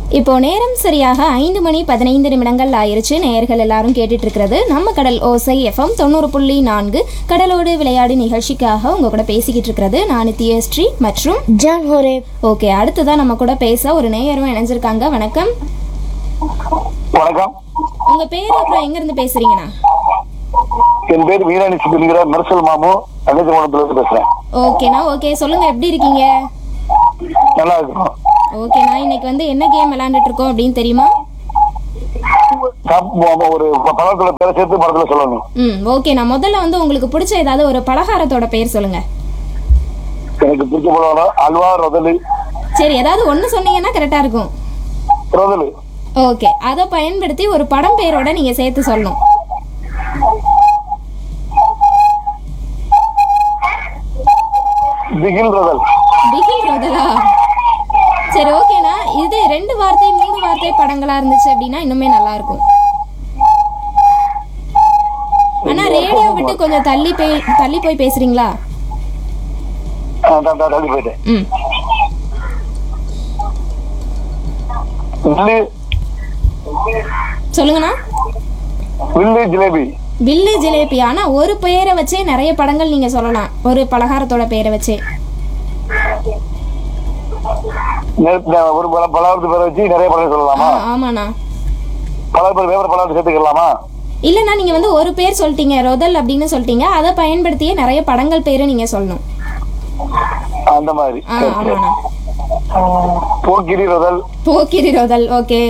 இப்போ நேரம் சரியாக ஐந்து மணி பதினைந்து நிமிடங்கள் ஆயிருச்சு நேயர்கள் எல்லாரும் கேட்டுட்டு இருக்கிறது நம்ம கடல் ஓசை எஃப்எம் தொண்ணூறு புள்ளி நான்கு கடலோடு விளையாடு நிகழ்ச்சிக்காக உங்க கூட பேசிக்கிட்டு இருக்கிறது நான் தியஸ்ரீ மற்றும் ஜான் ஹோரே ஓகே அடுத்ததா நம்ம கூட பேச ஒரு நேயரும் இணைஞ்சிருக்காங்க வணக்கம் வணக்கம் உங்க பேர் அப்புறம் எங்க இருந்து பேசுறீங்கண்ணா என் பேர் வீராணி சிபிங்கிற மெர்சல் மாமு அகஜமோனத்துல இருந்து பேசுறேன் ஓகேண்ணா ஓகே சொல்லுங்க எப்படி இருக்கீங்க நல்லா இருக்கும் ஓகேண்ணா இன்னைக்கு வந்து என்ன கேம் விளையாண்டுட்டு இருக்கோம் அப்படின்னு தெரியுமா சாப்~ ம- ஒரு ப- பழத்துல பேரை சேர்த்து படத்துல சொல்லணும் ம் ஓகேண்ணா முதல்ல வந்து உங்களுக்கு பிடிச்ச ஏதாவது ஒரு பலகாரத்தோட பேர் சொல்லுங்க எனக்கு பிடிச்ச படம் அல்வா ரொதலு சரி ஏதாவது ஒன்று சொன்னீங்கன்னா கரெக்டாக இருக்கும் ரொதலு ஓகே அதை பயன்படுத்தி ஒரு படம் பேரோட நீங்க சேர்த்து சொல்லணும் திகில் ரொதல் பிகில் ரோதலா சரி ஓகேண்ணா இது ரெண்டு வார்த்தை மூணு வார்த்தை படங்களா இருந்துச்சு அப்படின்னா இன்னுமே நல்லா இருக்கும் ஆனா ரேடியோ விட்டு கொஞ்சம் தள்ளி போய் தள்ளி போய் பேசுறீங்களா ஆ, த- த- தள்ளி போயிட்டேன் ம் வில்லு சொல்லுங்கண்ணா வில்லு ஜிலேபி வில்லு ஜிலேபி ஆனா ஒரு பெயரை வச்சே நிறைய படங்கள் நீங்க சொல்லலாம் ஒரு பலகாரத்தோட பெயரை வச்சே நெ- நெ- ஒரு பல பலவரத்து பேரை வச்சு நிறைய படம் ஆ சொல்லலாமா ஆமாண்ணா பல பேர் வேற பலவரத்து சேர்த்துக்கலாமா இல்லைண்ணா நீங்க வந்து ஒரு பேர் சொல்லிட்டீங்க ரொதல் அப்படின்னு சொல்லிட்டீங்க அதை பயன்படுத்தியே நிறைய படங்கள் பேரு நீங்க சொல்லணும் அந்த மாதிரி ஆ சரி, சரி. ஆமாண்ணா போக்கிரி ரொதல் போக்கிரி ரொதல் ஓகே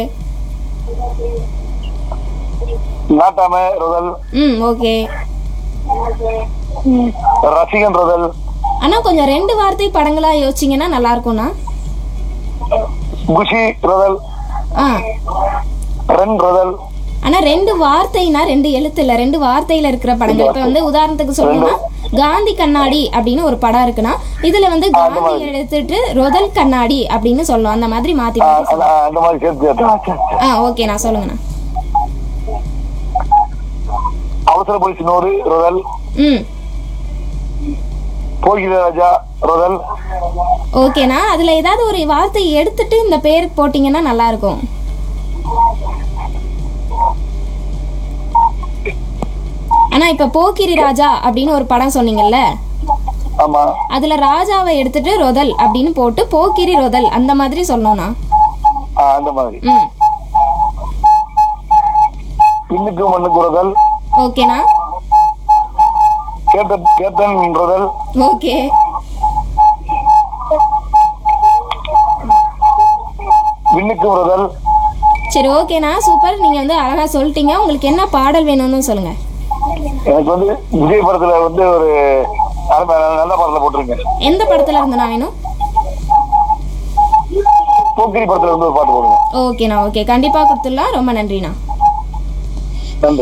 நாட்டாம ரொதல் ம் ஓகே ரசிகன் ரொதல் அண்ணா கொஞ்சம் ரெண்டு வார்த்தை படங்களா யோசிச்சீங்கன்னா நல்லா இருக்கும்ண்ணா குஷி ரொதல் ஆ ரன் ரொதல் ஆனா ரெண்டு வார்த்தைனா ரெண்டு எழுத்து இல்ல ரெண்டு வார்த்தையில இருக்கிற படங்கள் இப்ப வந்து உதாரணத்துக்கு சொல்லணும்னா காந்தி கண்ணாடி அப்படின்னு ஒரு படம் இருக்குன்னா இதுல வந்து காந்தி எடுத்துட்டு ரொதல் கண்ணாடி அப்படின்னு சொல்லணும் அந்த மாதிரி மாத்தி ஆ, மாத்தி அந்த ஆ, அந்த மாதிரி சேர்த்து சேர்த்து ஆ ஓகே நான் சொல்லுங்கண்ணா அவசர போலீஸ் நூறு ரொதல் ம் போகிற ராஜா ரொதல் ஓகேண்ணா அதுல ஏதாவது ஒரு வார்த்தை எடுத்துட்டு இந்த பேர் போட்டீங்கன்னா நல்லா இருக்கும் ஆனா இப்ப போக்கிரி ராஜா அப்படின்னு ஒரு படம் சொன்னீங்கல்ல ஆமா அதுல ராஜாவை எடுத்துட்டு ரொதல் அப்படின்னு போட்டு போக்கிரி ரொதல் அந்த மாதிரி சொல்லணும்னா ஆ, அந்த மாதிரி ம் பின்னுக்கு மண்ணுக்கு ரொதல் ஓகேண்ணா கேப்டன் கேப்டன் ரொதல் ஓகே விண்ணுக்கு ரொதல் சரி ஓகேண்ணா சூப்பர் நீங்க வந்து அழகா சொல்லிட்டீங்க உங்களுக்கு என்ன பாடல் வேணும்னு சொல்லுங்க எனக்கு வந்து விஜய் படத்துல வந்து ஒரு அருமை- நல்ல படத்துல போட்டிருங்க எந்த படத்துல இருந்து நான் வேணும் போக்கிரி படத்துல வந்து ஒரு பாட்டு போடுங்க ஓகேண்ணா ஓகே கண்டிப்பா கொடுத்துடலாம் ரொம்ப நன்றிண்ணா நன்றி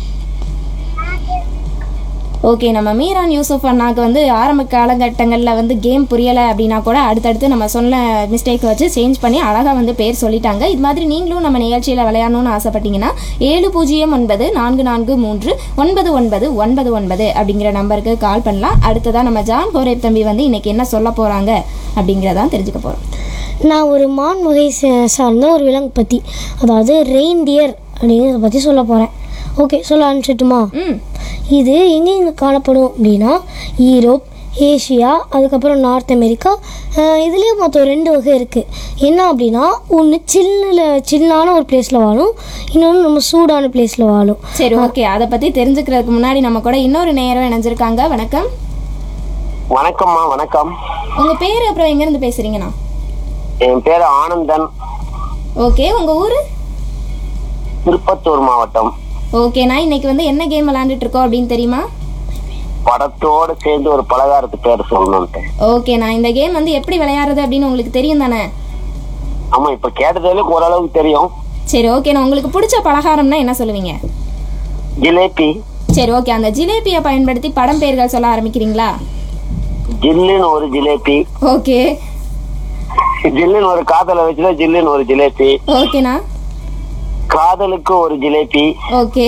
ஓகே நம்ம மீரான் யூசுப் அண்ணாக்கு வந்து ஆரம்ப காலகட்டங்களில் வந்து கேம் புரியலை அப்படின்னா கூட அடுத்தடுத்து நம்ம சொன்ன மிஸ்டேக் வச்சு சேஞ்ச் பண்ணி அழகாக வந்து பேர் சொல்லிட்டாங்க இது மாதிரி நீங்களும் நம்ம நிகழ்ச்சியில் விளையாடணும்னு ஆசைப்பட்டீங்கன்னா ஏழு பூஜ்ஜியம் ஒன்பது நான்கு நான்கு மூன்று ஒன்பது ஒன்பது ஒன்பது ஒன்பது அப்படிங்கிற நம்பருக்கு கால் பண்ணலாம் அடுத்ததாக நம்ம ஜான் ஹோரேப் தம்பி வந்து இன்னைக்கு என்ன சொல்ல போகிறாங்க அப்படிங்கிறதான் தெரிஞ்சுக்க போகிறோம் நான் ஒரு மான் வகை சா- சார்ந்த ஒரு விலங்கு பற்றி அதாவது ரெயின்டியர் அப்படிங்கிறத பற்றி சொல்ல போகிறேன் ஓகே சொல்ல ஆரம்பிச்சிட்டுமா ம் இது எங்கெங்கே காணப்படும் அப்படின்னா ஈரோப் ஏஷியா அதுக்கப்புறம் நார்த் அமெரிக்கா அஹ் இதுலேயும் மொத்தம் ரெண்டு வகை இருக்குது என்ன அப்படின்னா ஒன்று சில்லில் சில்லான ஒரு பிளேஸில் வாழும் இன்னொன்று நம்ம சூடான பிளேஸில் வாழும் சரி ஓகே அதை பற்றி தெரிஞ்சுக்கிறதுக்கு முன்னாடி நம்ம கூட இன்னொரு நேரம் இணைஞ்சிருக்காங்க வணக்கம் வணக்கம்மா வணக்கம் உங்கள் பேர் அப்புறம் எங்கேருந்து பேசுகிறீங்கண்ணா என் பேர் ஆனந்தன் ஓகே உங்கள் ஊர் திருப்பத்தூர் மாவட்டம் ஓகேண்ணா இன்னைக்கு வந்து என்ன கேம் விளையாண்டுட்டு இருக்கோம் அப்படின்னு தெரியுமா படத்தோட சேர்ந்து ஒரு பலகாரத்து பேர் சொல்லணும்ட்டு ஓகேண்ணா இந்த கேம் வந்து எப்படி விளையாடுறது அப்படின்னு உங்களுக்கு தெரியும் தானே ஆமா இப்ப கேட்டதுல ஓரளவுக்கு தெரியும் சரி ஓகேண்ணா உங்களுக்கு பிடிச்ச பலகாரம்னா என்ன சொல்லுவீங்க ஜிலேபி சரி ஓகே அந்த ஜிலேபியை பயன்படுத்தி படம் பெயர்கள் சொல்ல ஆரம்பிக்கிறீங்களா ஜில்லுன்னு ஒரு ஜிலேபி ஓகே ஜில்லுன்னு ஒரு காதல வச்சுல ஜில்லுன்னு ஒரு ஜிலேபி ஓகேண்ணா காதலுக்கு ஒரு ஜிலேபி ஓகே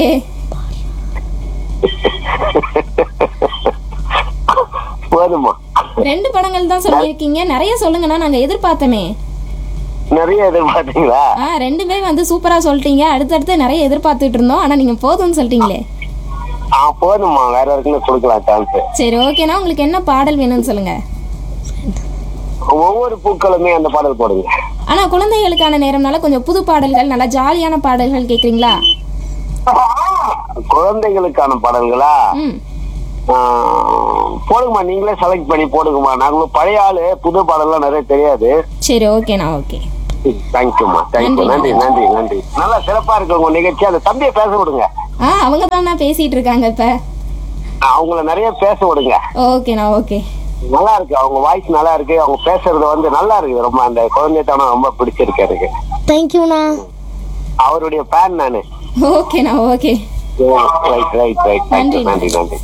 போதுமா ரெண்டு படங்கள் தான் சொல்லியிருக்கீங்க நிறைய சொல்லுங்கண்ணா நாங்கள் எதிர்பார்த்தோமே நிறைய எதிர்பார்த்தீங்களா ஆ ரெண்டுமே வந்து சூப்பரா சொல்லிட்டீங்க அடுத்தடுத்து நிறைய எதிர்பார்த்துட்டு இருந்தோம் ஆனா நீங்க போதும்னு சொல்லிட்டீங்களே ஆ போதும்மா வேற யாருக்குன்னு கொடுக்கலாம் சான்ஸ் சரி ஓகேனா உங்களுக்கு என்ன பாடல் வேணும்னு சொல்லுங்க ஒவ்வொரு பூக்களுமே அந்த பாடல் போடுங்க ஆனா குழந்தைகளுக்கான நேரம்னால கொஞ்சம் புது பாடல்கள் நல்லா ஜாலியான பாடல்கள் கேக்குறீங்களா குழந்தைகளுக்கான பாடல்களா ம் ஆ, போடுங்கம்மா நீங்களே செலக்ட் பண்ணி போடுங்கம்மா நாங்களும் பழைய ஆளு புது பாடல்லாம் நிறைய தெரியாது சரி ஓகேண்ணா ஓகே தேங்க்யூம்மா தேங்க்யூ நன்றி. நன்றி நன்றி நன்றி நல்லா சிறப்பா இருக்கு உங்க நிகழ்ச்சி அந்த தம்பியை பேச விடுங்க ஆ அவங்க தானே பேசிட்டு இருக்காங்க இப்ப அவங்கள நிறைய பேச விடுங்க ஓகேண்ணா ஓகே நல்லா இருக்கு அவங்க வாய்ஸ் நல்லா இருக்கு அவங்க பேசுறது வந்து நல்லா இருக்கு ரொம்ப அந்த குழந்தைத்தனம் ரொம்ப பிடிச்சிருக்கு எனக்கு தேங்க்யூண்ணா அவருடைய ஃபேன் நானு ஓகேண்ணா ஓகே ரைட் ரைட் ரைட் நன்றி, தேங்க்யூ நன்றி நன்றி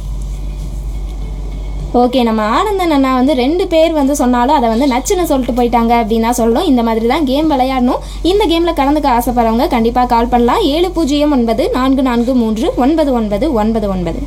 ஓகே நம்ம ஆனந்தன் அண்ணா வந்து ரெண்டு பேர் வந்து சொன்னாலும் அதை வந்து நச்சுன்னு சொல்லிட்டு போயிட்டாங்க அப்படின்னு தான் சொல்லணும் இந்த மாதிரி தான் கேம் விளையாடணும் இந்த கேமில் கலந்துக்க ஆசைப்படுறவங்க கண்டிப்பாக கால் பண்ணலாம் ஏழு பூஜ்ஜியம் ஒன்பது நான்கு நான்கு மூன்று ஒன்பது ஒன்பது ஒன்பது ஒன்பது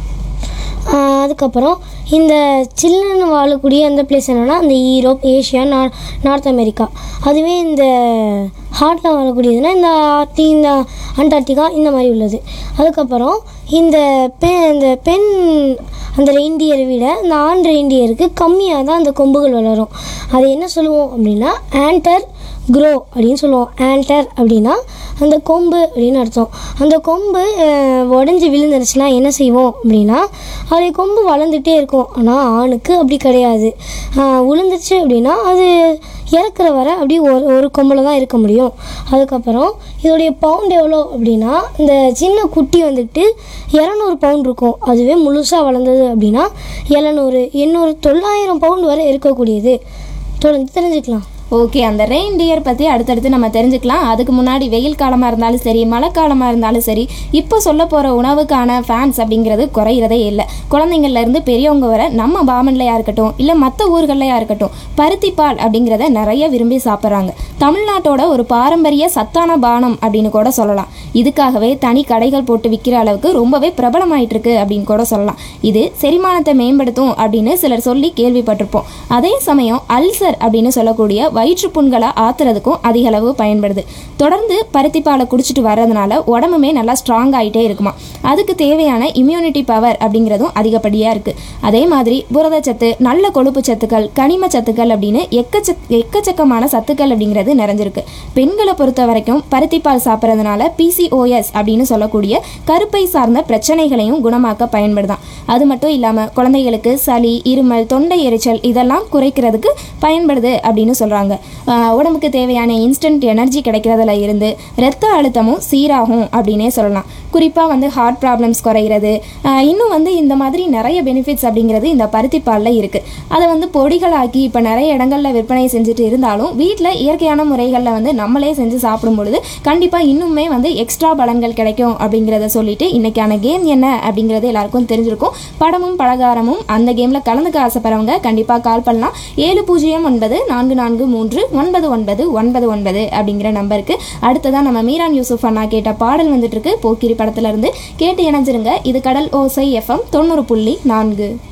ஆஹ் அதுக்கப்புறம் இந்த சில்லுன்னு வாழக்கூடிய அந்த பிளேஸ் என்னென்னா இந்த ஈரோப் ஏஷியா நா- நார்த் அமெரிக்கா அதுவே இந்த ஹார்ட்டில் வாழக்கூடியதுன்னா இந்த ஆர்டி இந்த அண்டார்டிகா இந்த மாதிரி உள்ளது அதுக்கப்புறம் இந்த பெ இந்த பெண் அந்த ரெயின்டியரை விட இந்த ஆண் ரெயின்டியருக்கு கம்மியாக தான் அந்த கொம்புகள் வளரும் அது என்ன சொல்லுவோம் அப்படின்னா ஆன்டர் க்ரோ அப்படின்னு சொல்லுவோம் ஆன்டர் அப்படின்னா அந்த கொம்பு அப்படின்னு அர்த்தம் அந்த கொம்பு உடஞ்சி விழுந்துருச்சுன்னா என்ன செய்வோம் அப்படின்னா அது கொம்பு வளர்ந்துட்டே இருக்கும் ஆனால் ஆணுக்கு அப்படி கிடையாது ஆஹ் விழுந்துருச்சு அப்படின்னா அது இறக்குற வரை அப்படியே ஒரு ஒரு கொம்பில் தான் இருக்க முடியும் அதுக்கப்புறம் இதோடைய பவுண்ட் எவ்வளோ அப்படின்னா இந்த சின்ன குட்டி வந்துட்டு இரநூறு பவுண்ட் இருக்கும் அதுவே முழுசாக வளர்ந்தது அப்படின்னா எழுநூறு எண்ணூறு தொள்ளாயிரம் பவுண்ட் வரை இருக்கக்கூடியது தொடர்ந்து தெரிஞ்சுக்கலாம் ஓகே அந்த ரெயின் டியர் பற்றி அடுத்தடுத்து நம்ம தெரிஞ்சுக்கலாம் அதுக்கு முன்னாடி வெயில் காலமாக இருந்தாலும் சரி மழை காலமாக இருந்தாலும் சரி இப்போ சொல்ல போகிற உணவுக்கான ஃபேன்ஸ் அப்படிங்கிறது குறையிறதே இல்லை குழந்தைங்கள்ல இருந்து பெரியவங்க வர நம்ம பாமன்லையாக இருக்கட்டும் இல்லை மற்ற ஊர்கள்லையாக இருக்கட்டும் பருத்தி பால் அப்படிங்கிறத நிறைய விரும்பி சாப்பிட்றாங்க தமிழ்நாட்டோட ஒரு பாரம்பரிய சத்தான பானம் அப்படின்னு கூட சொல்லலாம் இதுக்காகவே தனி கடைகள் போட்டு விற்கிற அளவுக்கு ரொம்பவே பிரபலமாயிட்டு இருக்கு அப்படின்னு கூட சொல்லலாம் இது செரிமானத்தை மேம்படுத்தும் அப்படின்னு சிலர் சொல்லி கேள்விப்பட்டிருப்போம் அதே சமயம் அல்சர் அப்படின்னு சொல்லக்கூடிய வயிற்றுப்புண்களை ஆத்துறதுக்கும் அதிக அளவு பயன்படுது தொடர்ந்து பருத்திப்பாலை குடிச்சிட்டு வர்றதுனால உடம்புமே நல்லா ஸ்ட்ராங் ஆகிட்டே இருக்குமா அதுக்கு தேவையான இம்யூனிட்டி பவர் அப்படிங்கிறதும் அதிகப்படியாக இருக்குது அதே மாதிரி புரதச்சத்து நல்ல கொழுப்பு சத்துக்கள் கனிம சத்துக்கள் அப்படின்னு எக்கச்சக் எக்கச்சக்கமான சத்துக்கள் அப்படிங்கிறது நிறைஞ்சிருக்கு பெண்களை பொறுத்த வரைக்கும் பருத்திப்பால் சாப்பிட்றதுனால பிசிஓஎஸ் அப்படின்னு சொல்லக்கூடிய கருப்பை சார்ந்த பிரச்சனைகளையும் குணமாக்க பயன்படுதான் அது மட்டும் இல்லாமல் குழந்தைகளுக்கு சளி இருமல் தொண்டை எரிச்சல் இதெல்லாம் குறைக்கிறதுக்கு பயன்படுது அப்படின்னு சொல்கிறாங்க உடம்புக்கு தேவையான இன்ஸ்டன்ட் எனர்ஜி கிடைக்கிறதுல இருந்து இரத்த அழுத்தமும் சீராகும் அப்படின்னே சொல்லலாம் குறிப்பாக வந்து ஹார்ட் ப்ராப்ளம்ஸ் குறைகிறது ஆஹ் இன்னும் வந்து இந்த மாதிரி நிறைய பெனிஃபிட்ஸ் அப்படிங்கிறது இந்த பருத்திப்பாலில் இருக்குது அதை வந்து பொடிகளாக்கி இப்போ நிறைய இடங்களில் விற்பனை செஞ்சுட்டு இருந்தாலும் வீட்டில் இயற்கையான முறைகளில் வந்து நம்மளே செஞ்சு சாப்பிடும் பொழுது கண்டிப்பாக இன்னுமே வந்து எக்ஸ்ட்ரா பலன்கள் கிடைக்கும் அப்படிங்கிறத சொல்லிட்டு இன்னைக்கான கேம் என்ன அப்படிங்கிறது எல்லாருக்கும் தெரிஞ்சிருக்கும் படமும் பலகாரமும் அந்த கேமில் கலந்துக்க ஆசைப்படுறவங்க கண்டிப்பாக கால் பண்ணலாம் ஏழு பூஜ்ஜியம் ஒன்பது நான்கு நான்கு மூன்று ஒன்பது ஒன்பது ஒன்பது ஒன்பது அப்படிங்கிற நம்பருக்கு அடுத்ததான் நம்ம மீரான் யூசுப் அண்ணா கேட்ட பாடல் வந்துட்டு இருக்கு போக்கிரி படத்துல இருந்து கேட்டு இணைஞ்சிருங்க இது கடல் ஓசை எஃப்எம் தொண்ணூறு புள்ளி நான்கு